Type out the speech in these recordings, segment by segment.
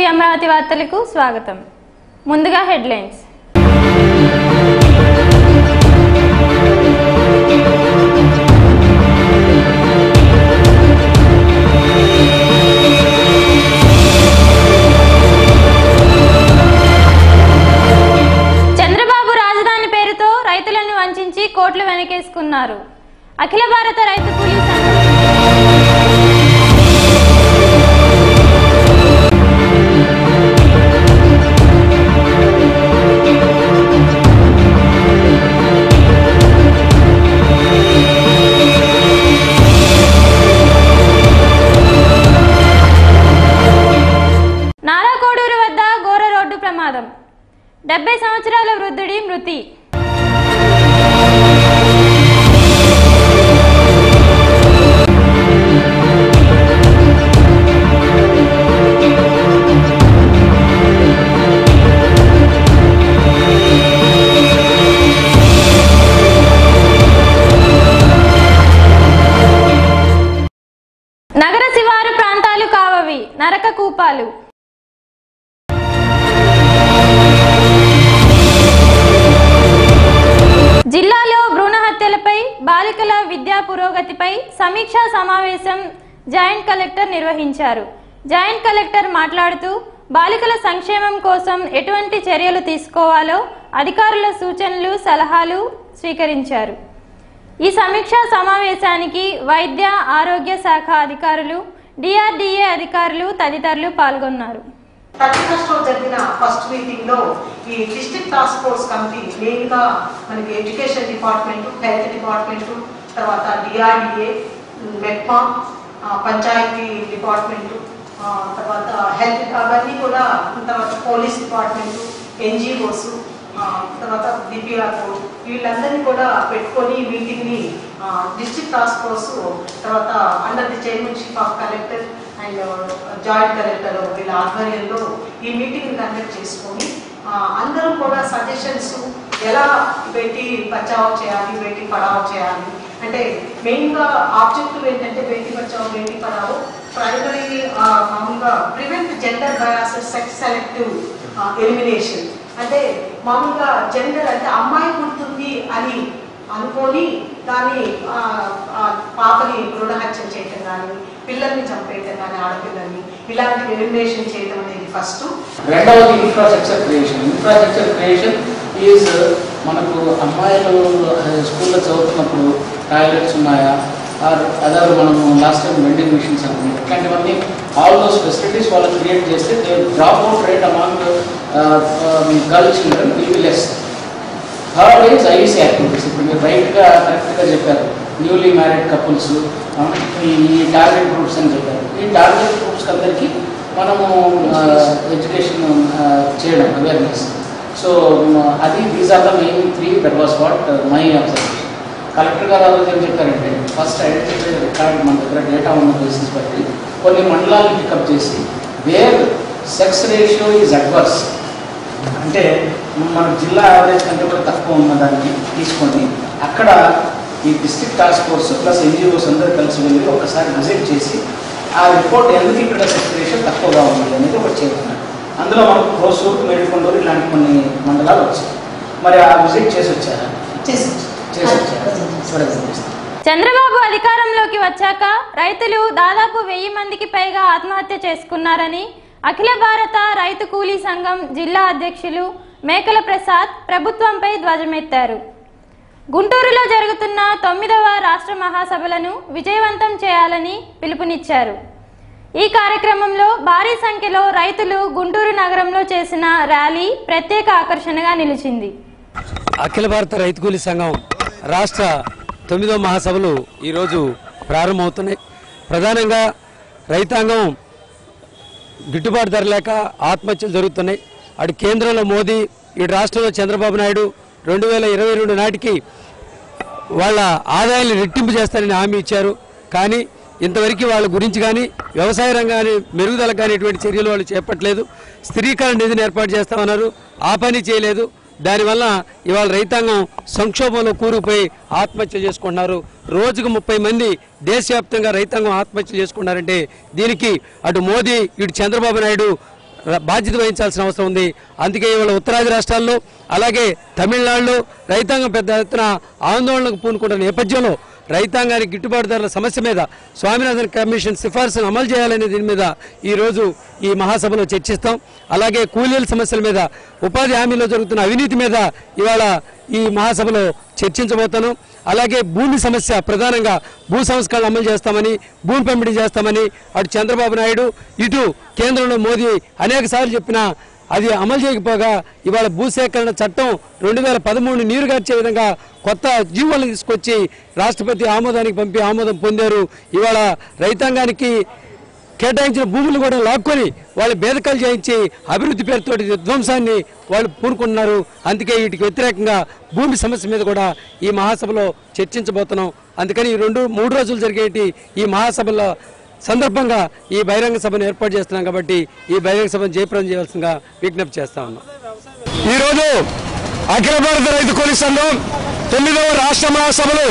TV Amaravati వార్తలకు స్వాగతం ముందుగా హెడ్లైన్స్ చంద్రబాబు రాజధాని పేరుతో రైతులను వంచించి కోట్లు వెనకేసుకున్నారు అఖిల భారత రైతు కూలీ సంఘం నారాకోడూరు వద్ద ఘోర రోడ్డు ప్రమాదం డెబ్బై సంవత్సరాల వృద్ధుడి మృతి నగర శివారు ప్రాంతాలు కావవి నరక కూపాలు జిల్లాలో భ్రూణ హత్యలపై బాలికల విద్యా పురోగతిపై సమీక్షా సమావేశం జాయింట్ కలెక్టర్ నిర్వహించారు జాయింట్ కలెక్టర్ మాట్లాడుతూ బాలికల సంక్షేమం కోసం ఎటువంటి చర్యలు తీసుకోవాలో అధికారుల సూచనలు సలహాలు స్వీకరించారు ఈ సమీక్షా సమావేశానికి వైద్య ఆరోగ్య శాఖ అధికారులు డిఆర్డీఏ అధికారులు తదితరులు పాల్గొన్నారు థర్టీ ఫస్ట్ రోజు జరిగిన ఫస్ట్ మీటింగ్ లో ఈ district task force committee main గా మనకి ఎడ్యుకేషన్ డిపార్ట్మెంట్ హెల్త్ డిపార్ట్మెంట్ తర్వాత డిఆర్డిఏ మెట్మా ఆ, పంచాయతీ డిపార్ట్మెంట్ ఆ, తర్వాత హెల్త్ అవన్నీ కూడా తర్వాత పోలీస్ డిపార్ట్మెంట్ ఎన్జిఓస్ తర్వాత డిపిఆర్ బోర్డ్ వీళ్ళందరినీ కూడా పెట్టుకొని మీటింగ్ ని డిస్ట్రిక్ట్ టాస్క్ ఫోర్స్ తర్వాత under the chairmanship of collector and joint collector వీళ్ళ ఆధ్వర్యంలో ఈ మీటింగ్ కండక్ట్ చేసుకొని ఆ, అందరూ కూడా సజెషన్స్ ఎలా బేటీ బచావ్ చేయాలి బేటీ పడావ్ చేయాలి అంటే మెయిన్ గా ఆబ్జెక్టివ్ ఏంటంటే బేటీ బచావ్ బేటీ పడావ్ ప్రైమరీ మామూలుగా prevent gender biases sex selective elimination అంటే మామూలుగా జెండర్ అంటే అమ్మాయి పుడుతుంది అని అనుకొని దాన్ని ఆ, ఆ, పాపని భ్రూణహత్య చేయటం కానీ పిల్లల్ని చంపేయటం కానీ ఆడపిల్లల్ని ఇలాంటి ఎలిమినేషన్ చేయడం అనేది ఫస్ట్ రెండవది infrastructure creation infrastructure creation is మనకు అమ్మాయిలు స్కూల్లో చదువుతున్నప్పుడు టాయిలెట్స్ ఉన్నాయా ఆర్ అదర్ మనము లాస్ట్ టైం వెండింగ్ మిషన్స్ అనుకున్నాం ఇట్లాంటివన్నీ ఆల్ దోస్ ఫెసిలిటీస్ వాళ్ళు క్రియేట్ చేస్తే they drop out rate among girl children will be less third is IC activities ఇప్పుడు మీరు రైట్గా కరెక్ట్గా చెప్పారు న్యూలీ మ్యారీడ్ కపుల్స్ ఈ టార్గెట్ గ్రూప్స్ అని చెప్పారు ఈ టార్గెట్ గ్రూప్స్కి అందరికీ మనము ఎడ్యుకేషన్ చేయడం అవేర్నెస్ సో అది these are the main three that was what my observation collector గారు ఆ రోజు ఏం చెప్పారంటే ఫస్ట్ ఐడెంటిఫై రికార్డ్ మన దగ్గర డేటా ఉన్న బేసిస్ బట్టి కొన్ని మండలాలను పికప్ చేసి where sex ratio is adverse అంటే మన జిల్లా యావరేజ్ కంటే కూడా తక్కువ ఉన్న దాన్ని తీసుకొని అక్కడ ఈ district task force plus NGOs అందరూ కలిసి వెళ్ళి ఒకసారి విజిట్ చేసి ఆ రిపోర్ట్ ఎందుకు ఇక్కడ సెక్రేషన్ తక్కువగా ఉంది అనేది ఒకటి చేస్తున్నారు అందులో మనకు హోసూర్ మేడికొండూరు ఇలాంటి కొన్ని మండలాలు వచ్చాయి మరి ఆ విజిట్ చేసి వచ్చారా చేసి వచ్చారా చూడండి చంద్రబాబు అధికారంలోకి వచ్చాక రైతులు దాదాపు వెయ్యి మందికి పైగా ఆత్మహత్య చేసుకున్నారని అఖిల భారత రైతు కూలీ సంఘం జిల్లా అధ్యక్షులు మేకల ప్రసాద్ ప్రభుత్వంపై ధ్వజమెత్తారు గుంటూరులో జరుగుతున్న తొమ్మిదవ రాష్ట్ర మహాసభలను విజయవంతం చేయాలని పిలుపునిచ్చారు ఈ కార్యక్రమంలో భారీ సంఖ్యలో రైతులు గుంటూరు నగరంలో చేసిన ర్యాలీ ప్రత్యేక ఆకర్షణగా నిలిచింది అఖిల భారత రైతు కూలీ సంఘం రాష్ట్ర తొమ్మిదో మహాసభలు ఈరోజు ప్రారంభమవుతున్నాయి ప్రధానంగా రైతాంగం గిట్టుబాటు ధర లేక ఆత్మహత్యలు జరుగుతున్నాయి అటు కేంద్రంలో మోదీ ఇటు రాష్ట్రంలో చంద్రబాబు నాయుడు రెండు వేల ఇరవై రెండు నాటికి వాళ్ళ ఆదాయాన్ని రెట్టింపు చేస్తారని హామీ ఇచ్చారు కానీ ఇంతవరకు వాళ్ళ గురించి కానీ వ్యవసాయ రంగాన్ని మెరుగుదల కానీ ఎటువంటి చర్యలు వాళ్ళు చేపట్టలేదు స్థిరీకరణ నిధిని ఏర్పాటు చేస్తామన్నారు ఆ పని చేయలేదు దానివల్ల ఇవాళ రైతాంగం సంక్షోభంలో కూరుకుపోయి ఆత్మహత్య చేసుకుంటున్నారు రోజుకు ముప్పై మంది దేశవ్యాప్తంగా రైతాంగం ఆత్మహత్య చేసుకున్నారంటే దీనికి అటు మోదీ ఇటు చంద్రబాబు నాయుడు ర- బాధ్యత వహించాల్సిన అవసరం ఉంది అందుకే ఇవాళ ఉత్తరాది రాష్ట్రాల్లో అలాగే తమిళనాడులో రైతాంగం పెద్ద ఎత్తున ఆందోళనకు పూనుకుంటున్న నేపథ్యంలో రైతాంగానికి గిట్టుబాటు ధరల సమస్య మీద స్వామినాథన్ కమిషన్ సిఫార్సును అమలు చేయాలనే దీని మీద ఈరోజు ఈ మహాసభలో చర్చిస్తాం అలాగే కూలీల సమస్యల మీద ఉపాధి హామీలో జరుగుతున్న అవినీతి మీద ఇవాళ ఈ మహాసభలో చర్చించబోతాను అలాగే భూమి సమస్య ప్రధానంగా భూ సంస్కరణలు అమలు చేస్తామని భూమి పంపిణీ చేస్తామని అటు చంద్రబాబు నాయుడు ఇటు కేంద్రంలో మోదీ అనేక సార్లు చెప్పినా అది అమలు చేయకపోగా ఇవాళ భూసేకరణ చట్టం రెండు వేల పదమూడు నీరు గార్చే విధంగా కొత్త జీవోలను తీసుకొచ్చి రాష్ట్రపతి ఆమోదానికి పంపి ఆమోదం పొందారు ఇవాళ రైతాంగానికి కేటాయించిన భూములు కూడా లాక్కొని వాళ్ళు బేదకాలు చేయించి అభివృద్ధి పేరుతోటి విధ్వంసాన్ని వాళ్ళు పూనుకుంటున్నారు అందుకే వీటికి వ్యతిరేకంగా భూమి సమస్య మీద కూడా ఈ మహాసభలో చర్చించబోతున్నాం అందుకని ఈ రెండు మూడు రోజులు జరిగేటి ఈ మహాసభలో సందర్భంగా ఈ బహిరంగ సభను ఏర్పాటు చేస్తున్నాం కాబట్టి ఈ బహిరంగ సభను జయప్రదం చేయాల్సిందిగా విజ్ఞప్తి చేస్తా ఉన్నాం ఈరోజు అఖిల భారత రైతు కూలీ సంఘం తొమ్మిదవ రాష్ట్ర మహాసభలు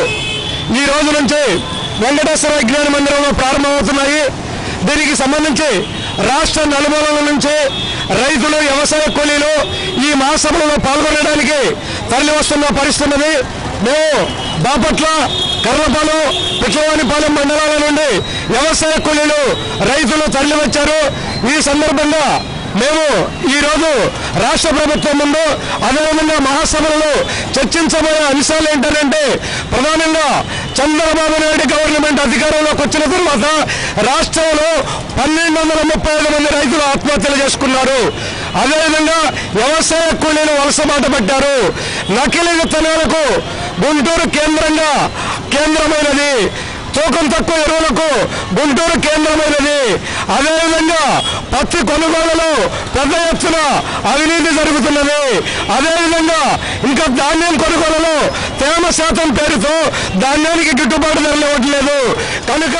ఈ రోజు నుంచి వెంకటేశ్వర విజ్ఞాన మందిరంలో ప్రారంభమవుతున్నాయి దీనికి సంబంధించి రాష్ట్ర నలుమూలల నుంచి రైతులు వ్యవసాయ కూలీలు ఈ మహాసభలో పాల్గొనడానికి తరలి వస్తున్న పరిస్థితి ఉన్నది మేము బాపట్ల కర్రపాలెం పిట్లవానిపాలెం మండలాల నుండి వ్యవసాయ కూలీలు రైతులు తరలి వచ్చారు ఈ సందర్భంగా మేము ఈ రోజు రాష్ట్ర ప్రభుత్వం ముందు అదేవిధంగా మహాసభలలో చర్చించబోయే అంశాలు ఏంటంటే ప్రధానంగా చంద్రబాబు నాయుడు గవర్నమెంట్ అధికారంలోకి వచ్చిన తర్వాత రాష్ట్రంలో పన్నెండు వందల ముప్పై ఐదు మంది రైతులు ఆత్మహత్యలు చేసుకున్నారు అదేవిధంగా వ్యవసాయ కూలీలు వలసబాట పట్టారు నకిలీ విత్తనాలకు గుంటూరు కేంద్రంగా కేంద్రమైనది తూకం తక్కువ ఎరువులకు గుంటూరు కేంద్రమైనది అదేవిధంగా పత్తి కొనుగోలులో పెద్ద ఎత్తున అవినీతి జరుగుతున్నది అదేవిధంగా ఇంకా ధాన్యం కొనుగోలులో తేమ శాతం పేరుతో ధాన్యానికి గిట్టుబాటు ధరలు ఇవ్వట్లేదు కనుక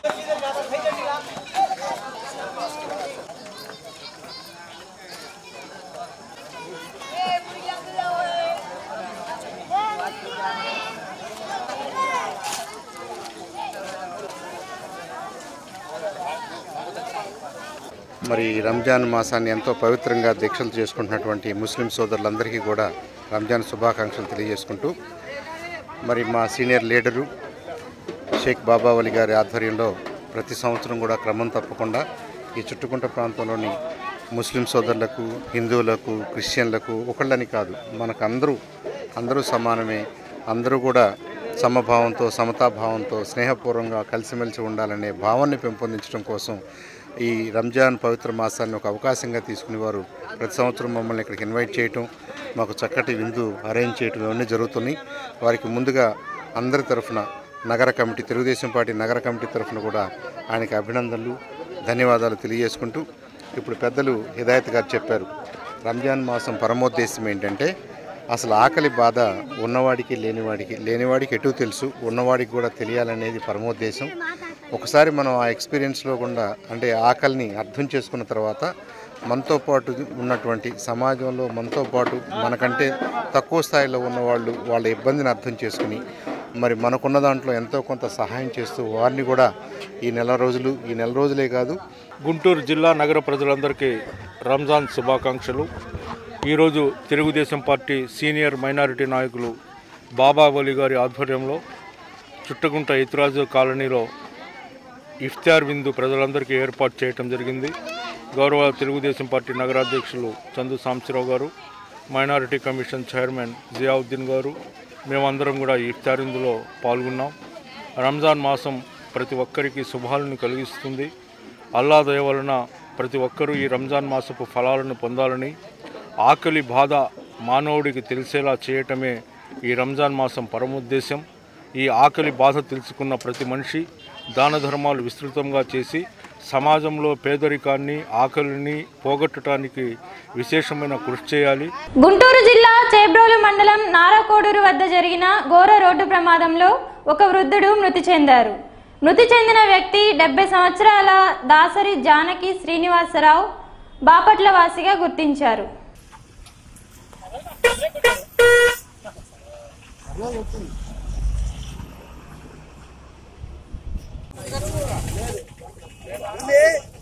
మరి రంజాన్ మాసాన్ని ఎంతో పవిత్రంగా దీక్షలు చేసుకుంటున్నటువంటి ముస్లిం సోదరులందరికీ కూడా రంజాన్ శుభాకాంక్షలు తెలియజేసుకుంటూ మరి మా సీనియర్ లీడరు షేక్ బాబావలి గారి ఆధ్వర్యంలో ప్రతి సంవత్సరం కూడా క్రమం తప్పకుండా ఈ చుట్టుకుంట ప్రాంతంలోని ముస్లిం సోదరులకు హిందువులకు క్రిస్టియన్లకు ఒకళ్ళని కాదు మనకు అందరూ అందరూ సమానమే అందరూ కూడా సమభావంతో సమతాభావంతో స్నేహపూర్వంగా కలిసిమెలిసి ఉండాలనే భావాన్ని పెంపొందించడం కోసం ఈ రంజాన్ పవిత్ర మాసాన్ని ఒక అవకాశంగా తీసుకుని వారు ప్రతి సంవత్సరం మమ్మల్ని ఇక్కడికి ఇన్వైట్ చేయటం మాకు చక్కటి విందు అరేంజ్ చేయటం ఇవన్నీ జరుగుతున్నాయి వారికి ముందుగా అందరి తరఫున నగర కమిటీ తెలుగుదేశం పార్టీ నగర కమిటీ తరఫున కూడా ఆయనకి అభినందనలు ధన్యవాదాలు తెలియజేసుకుంటూ ఇప్పుడు పెద్దలు హిదాయత్ గారు చెప్పారు రంజాన్ మాసం పరమోద్దేశం ఏంటంటే అసలు ఆకలి బాధ ఉన్నవాడికి లేనివాడికి లేనివాడికి ఎటు తెలుసు ఉన్నవాడికి కూడా తెలియాలనేది పరమోద్దేశం ఒకసారి మనం ఆ ఎక్స్పీరియన్స్లో కూడా అంటే ఆకలిని అర్థం చేసుకున్న తర్వాత మనతో పాటు ఉన్నటువంటి సమాజంలో మనతో పాటు మనకంటే తక్కువ స్థాయిలో ఉన్నవాళ్ళు వాళ్ళ ఇబ్బందిని అర్థం చేసుకుని మరి మనకున్న దాంట్లో ఎంతో కొంత సహాయం చేస్తూ వారిని కూడా ఈ నెల రోజులు ఈ నెల రోజులే కాదు గుంటూరు జిల్లా నగర ప్రజలందరికీ రంజాన్ శుభాకాంక్షలు ఈరోజు తెలుగుదేశం పార్టీ సీనియర్ మైనారిటీ నాయకులు బాబా వలి గారి ఆధ్వర్యంలో చుట్టగుంట ఇతిరాజు కాలనీలో ఇఫ్తార్ విందు ప్రజలందరికీ ఏర్పాటు చేయటం జరిగింది గౌరవ తెలుగుదేశం పార్టీ నగరాధ్యక్షులు చందు సాంబశివరావు గారు మైనారిటీ కమిషన్ చైర్మన్ జియావుద్దీన్ గారు మేమందరం కూడా ఈ ఇఫ్తార్ విందులో పాల్గొన్నాం రంజాన్ మాసం ప్రతి ఒక్కరికి శుభాలను కలిగిస్తుంది అల్లా దయ వలన ప్రతి ఒక్కరూ ఈ రంజాన్ మాసపు ఫలాలను పొందాలని ఆకలి బాధ మానవుడికి తెలిసేలా చేయటమే ఈ రంజాన్ మాసం పరమోద్దేశం ఈ ఆకలి బాధ తెలుసుకున్న ప్రతి మనిషి దాన ధర్మాలు విస్తృతంగా చేసి సమాజంలో పేదరికాన్ని ఆకలిని పోగొట్టడానికి విశేషమైన కృషి చేయాలి గుంటూరు జిల్లా చేబ్రోలు మండలం నారాకోడూరు వద్ద జరిగిన ఘోర రోడ్డు ప్రమాదంలో ఒక వృద్ధుడు మృతి చెందారు మృతి చెందిన వ్యక్తి డెబ్బై సంవత్సరాల దాసరి జానకి శ్రీనివాసరావు బాపట్ల వాసిగా గుర్తించారు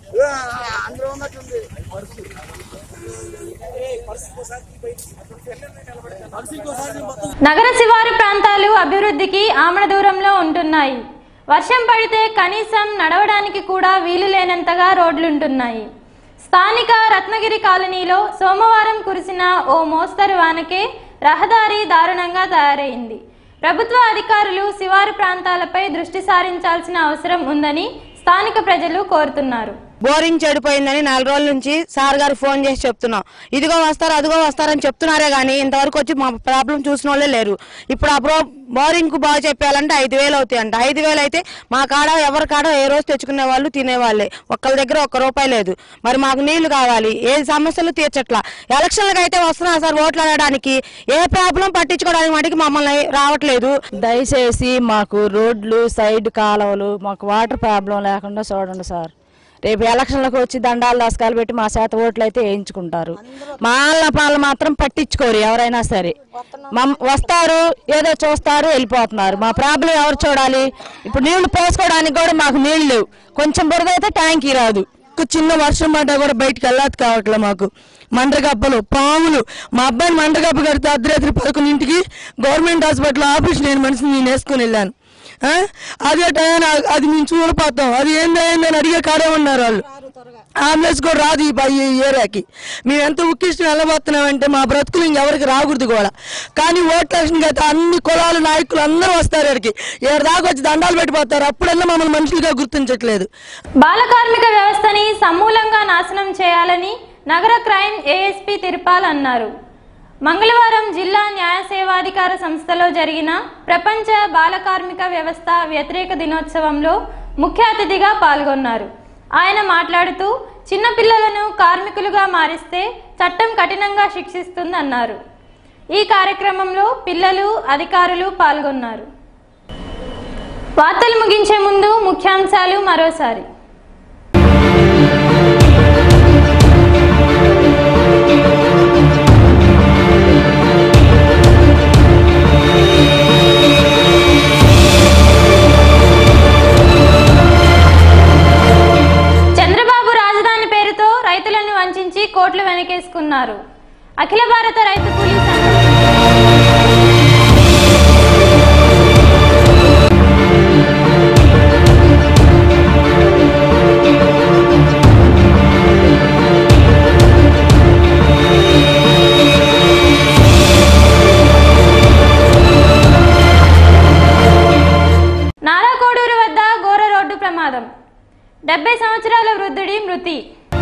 నగర శివారు ప్రాంతాలు అభివృద్ధికి ఆమడ దూరంలో ఉంటున్నాయి వర్షం పడితే కనీసం నడవడానికి కూడా వీలు లేనంతగా రోడ్లుంటున్నాయి స్థానిక రత్నగిరి కాలనీలో సోమవారం కురిసిన ఓ మోస్తరు వానకే రహదారి దారుణంగా తయారైంది ప్రభుత్వ అధికారులు శివారు ప్రాంతాలపై దృష్టి సారించాల్సిన అవసరం ఉందని స్థానిక ప్రజలు కోరుతున్నారు బోరింగ్ చెడిపోయిందని నాలుగు రోజుల నుంచి సార్ గారు ఫోన్ చేసి చెప్తున్నాం ఇదిగో వస్తారు అదిగో వస్తారని చెప్తున్నారే కానీ ఇంతవరకు వచ్చి మా ప్రాబ్లం చూసిన వాళ్ళే లేరు ఇప్పుడు ఆ బ్రో బోరింగ్ కు బాగా చెప్పాలంటే ఐదు వేలు అవుతాయి అంట ఐదు వేలు అయితే మా కాడ ఎవరి కాడ ఏ రోజు తెచ్చుకునే వాళ్ళు తినేవాళ్ళే ఒక్కళ్ళ దగ్గర ఒక్క రూపాయి లేదు మరి మాకు నీళ్లు కావాలి ఏ సమస్యలు తీర్చట్లా ఎలక్షన్లకు అయితే వస్తున్నారు సార్ ఓట్లు అడగడానికి ఏ ప్రాబ్లం పట్టించుకోవడానికి మటుకు మమ్మల్ని రావట్లేదు దయచేసి మాకు రోడ్లు సైడ్ కాలువలు మాకు వాటర్ ప్రాబ్లం లేకుండా చూడండి సార్ రేపు ఎలక్షన్లకు వచ్చి దండాలు దశకాలు పెట్టి మా చేత ఓట్లు అయితే వేయించుకుంటారు మా వాళ్ళ పాలు మాత్రం పట్టించుకోరు ఎవరైనా సరే మమ్- వస్తారు ఏదో చూస్తారు వెళ్ళిపోతున్నారు మా ప్రాబ్లం ఎవరు చూడాలి ఇప్పుడు నీళ్లు పోసుకోవడానికి కూడా మాకు నీళ్లు లేవు కొంచెం బురద అయితే ట్యాంకీ రాదు ఒక చిన్న వర్షం పడ్డా కూడా బయటికి వెళ్ళదు కావట్లే మాకు మండ్రగబ్బలు పాములు మా అబ్బాయిని మండ్రగబ్బ కడితే అర్ధరాత్రి పదకొండింటికి గవర్నమెంట్ హాస్పిటల్ ఆపరేషన్ అయిన మనిషిని నేను వేసుకుని వెళ్ళాను ఆ? అదే టైం అది మేము చూడపోతాం అది ఏందని అడిగే కాడే ఉన్నారు వాళ్ళు అంబులెన్స్ కూడా రాదు ఈ పై- ఈ ఏరియాకి మేము ఎంత ఉక్కిష్టం వెళ్ళబోతున్నామంటే మా బ్రతుకులు ఇంకెవరికి రాకూడదు కూడా కానీ ఓట్లేషన్కి అయితే అన్ని కులాలు నాయకులు అందరూ వస్తారు ఇక్కడికి ఏడు దాకా వచ్చి దండాలు పెట్టిపోతారు అప్పుడన్నా మమ్మల్ని మనుషులుగా గుర్తించట్లేదు బాల కార్మిక వ్యవస్థని సమూలంగా నాశనం చేయాలని నగర క్రైమ్ ఏఎస్పీ తిరుపాల్ అన్నారు మంగళవారం జిల్లా న్యాయ సేవాధికార సంస్థలో జరిగిన ప్రపంచ బాల కార్మిక వ్యవస్థ వ్యతిరేక దినోత్సవంలో ముఖ్య అతిథిగా పాల్గొన్నారు ఆయన మాట్లాడుతూ చిన్నపిల్లలను కార్మికులుగా మారిస్తే చట్టం కఠినంగా శిక్షిస్తుందన్నారు ఈ కార్యక్రమంలో పిల్లలు అధికారులు పాల్గొన్నారు వార్తలు ముగించే ముందు ముఖ్యాంశాలు మరోసారి చంద్రబాబు రాజధాని పేరుతో రైతులను వంచించి కోట్లు వెనకేసుకున్నారు అఖిల భారత రైతు కూలీ సంఘం నారాకోడూరు వద్ద ఘోర రోడ్డు ప్రమాదం డెబ్బై సంవత్సరాల వృద్ధుడి మృతి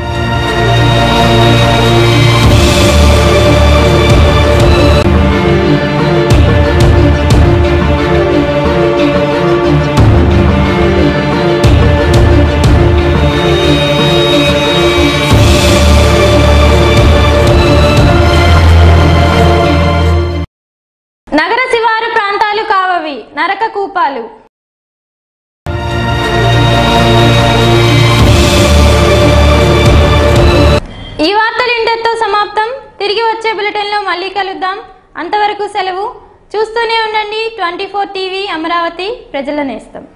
నగర శివారు ప్రాంతాలు కావవి నరక కూపాలు ఈ వార్తలు ఇంతటితో సమాప్తం తిరిగి వచ్చే బులెటిన్లో మళ్ళీ కలుద్దాం అంతవరకు సెలవు చూస్తూనే ఉండండి ట్వంటీ ఫోర్ టీవీ అమరావతి ప్రజల నేస్తం